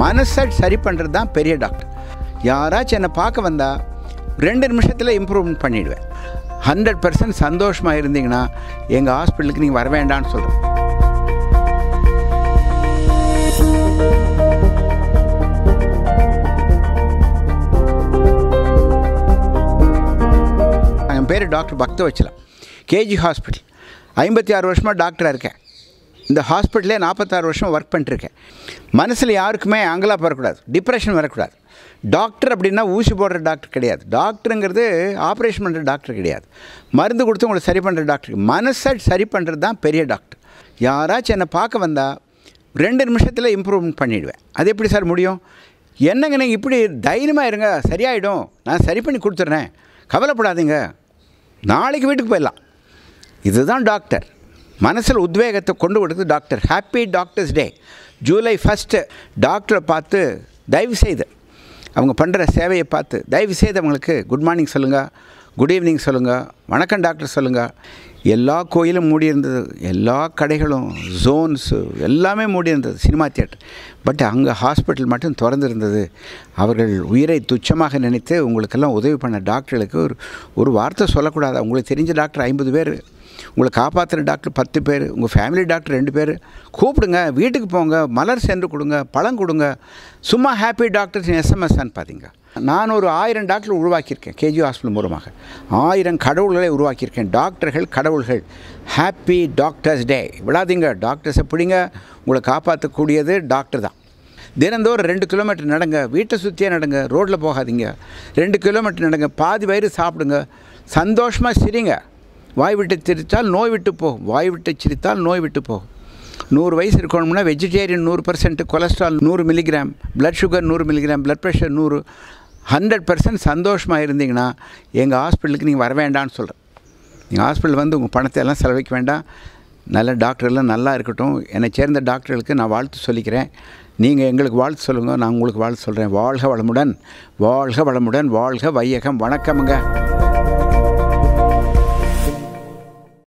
மனசை சரி பண்ணுறது தான் பெரிய டாக்டர் யாராச்சும் என்னை பார்க்க வந்தால் ரெண்டு நிமிஷத்தில் இம்ப்ரூவ்மெண்ட் பண்ணிடுவேன் ஹண்ட்ரட் பர்சன்ட் சந்தோஷமாக இருந்தீங்கன்னா எங்கள் ஹாஸ்பிட்டலுக்கு நீங்கள் வர வேண்டாம்னு சொல்கிறேன் என் பேர் டாக்டர் பக்த வச்சலாம் கேஜி ஹாஸ்பிட்டல் ஐம்பத்தி ஆறு வருஷமாக டாக்டராக இருக்கேன் இந்த ஹாஸ்பிட்டலே நாற்பத்தாறு வருஷம் ஒர்க் பண்ணிட்டுருக்கேன் மனசில் யாருக்குமே அங்கலா வரக்கூடாது டிப்ரெஷன் வரக்கூடாது டாக்டர் அப்படின்னா ஊசி போடுற டாக்டர் கிடையாது டாக்டருங்கிறது ஆப்ரேஷன் பண்ணுற டாக்டர் கிடையாது மருந்து கொடுத்து உங்களை சரி பண்ணுற டாக்டர் மனசை சரி பண்ணுறது தான் பெரிய டாக்டர் யாராச்சும் என்னை பார்க்க வந்தால் ரெண்டு நிமிஷத்தில் இம்ப்ரூவ்மெண்ட் பண்ணிடுவேன் அது எப்படி சார் முடியும் என்னங்க நீங்கள் இப்படி தைரியமாக இருங்க சரியாயிடும் நான் சரி பண்ணி கொடுத்துட்றேன் கவலைப்படாதீங்க நாளைக்கு வீட்டுக்கு போயிடலாம் இதுதான் டாக்டர் மனசில் உத்வேகத்தை கொண்டு கொடுக்குது doctor happy doctors day July first டாக்டரை பார்த்து தயவு செய்து அவங்க பண்ணுற சேவையை பார்த்து தயவு செய்து அவங்களுக்கு குட் மார்னிங் சொல்லுங்கள் குட் ஈவினிங் சொல்லுங்கள் வணக்கம் டாக்டர் சொல்லுங்கள் எல்லா கோயிலும் மூடி இருந்தது எல்லா கடைகளும் ஜோன்ஸு எல்லாமே மூடி இருந்தது சினிமா தியேட்டர் பட் அங்கே ஹாஸ்பிட்டல் மட்டும் திறந்திருந்தது அவர்கள் உயிரை துச்சமாக நினைத்து உங்களுக்கெல்லாம் உதவி பண்ண டாக்டர்களுக்கு ஒரு ஒரு வார்த்தை சொல்லக்கூடாது உங்களுக்கு தெரிஞ்ச டாக்டர் ஐம்பது பேர் உங்களை காப்பாற்றுற டாக்டர் பத்து பேர் உங்கள் ஃபேமிலி டாக்டர் ரெண்டு பேர் கூப்பிடுங்க வீட்டுக்கு போங்க மலர் சென்று கொடுங்க பழம் கொடுங்க சும்மா ஹாப்பி டாக்டர்ஸ் எஸ்எம்எஸ் பார்த்தீங்க நான் ஒரு ஆயிரம் டாக்டர் உருவாக்கியிருக்கேன் கேஜி ஹாஸ்பிட்டல் மூலமாக ஆயிரம் கடவுள்களை உருவாக்கியிருக்கேன் டாக்டர்கள் கடவுள்கள் ஹாப்பி டாக்டர்ஸ் டே விடாதீங்க டாக்டர்ஸை பிடிங்க உங்களை காப்பாற்றக்கூடியது டாக்டர் தான் தினந்தோறும் ரெண்டு கிலோமீட்டர் நடங்க வீட்டை சுற்றியே நடங்க ரோட்டில் போகாதீங்க ரெண்டு கிலோமீட்டர் நடங்க பாதி வயிறு சாப்பிடுங்க சந்தோஷமாக சிரிங்க வாய் விட்டு சிரித்தால் நோய் விட்டு போகும் வாய் விட்டு சிரித்தால் நோய் விட்டு போகும் நூறு வயசு இருக்கணும்னா வெஜிடேரியன் நூறு பர்சன்ட் கொலஸ்ட்ரால் நூறு மில்லிகிராம் பிளட் சுகர் நூறு மில்லிகிராம் பிளட் ப்ரெஷர் நூறு ஹண்ட்ரட் பர்சன்ட் சந்தோஷமாக இருந்தீங்கன்னா எங்கள் ஹாஸ்பிட்டலுக்கு நீங்கள் வர வேண்டாம்னு சொல்கிறேன் நீங்கள் ஹாஸ்பிட்டல் வந்து உங்கள் பணத்தை எல்லாம் செலவழிக்க வேண்டாம் நல்ல டாக்டர்லாம் நல்லா இருக்கட்டும் என்னை சேர்ந்த டாக்டர்களுக்கு நான் வாழ்த்து சொல்லிக்கிறேன் நீங்கள் எங்களுக்கு வாழ்த்து சொல்லுங்கள் நான் உங்களுக்கு வாழ்த்து சொல்கிறேன் வாழ்க வளமுடன் வாழ்க வளமுடன் வாழ்க வையகம் வணக்கமுங்க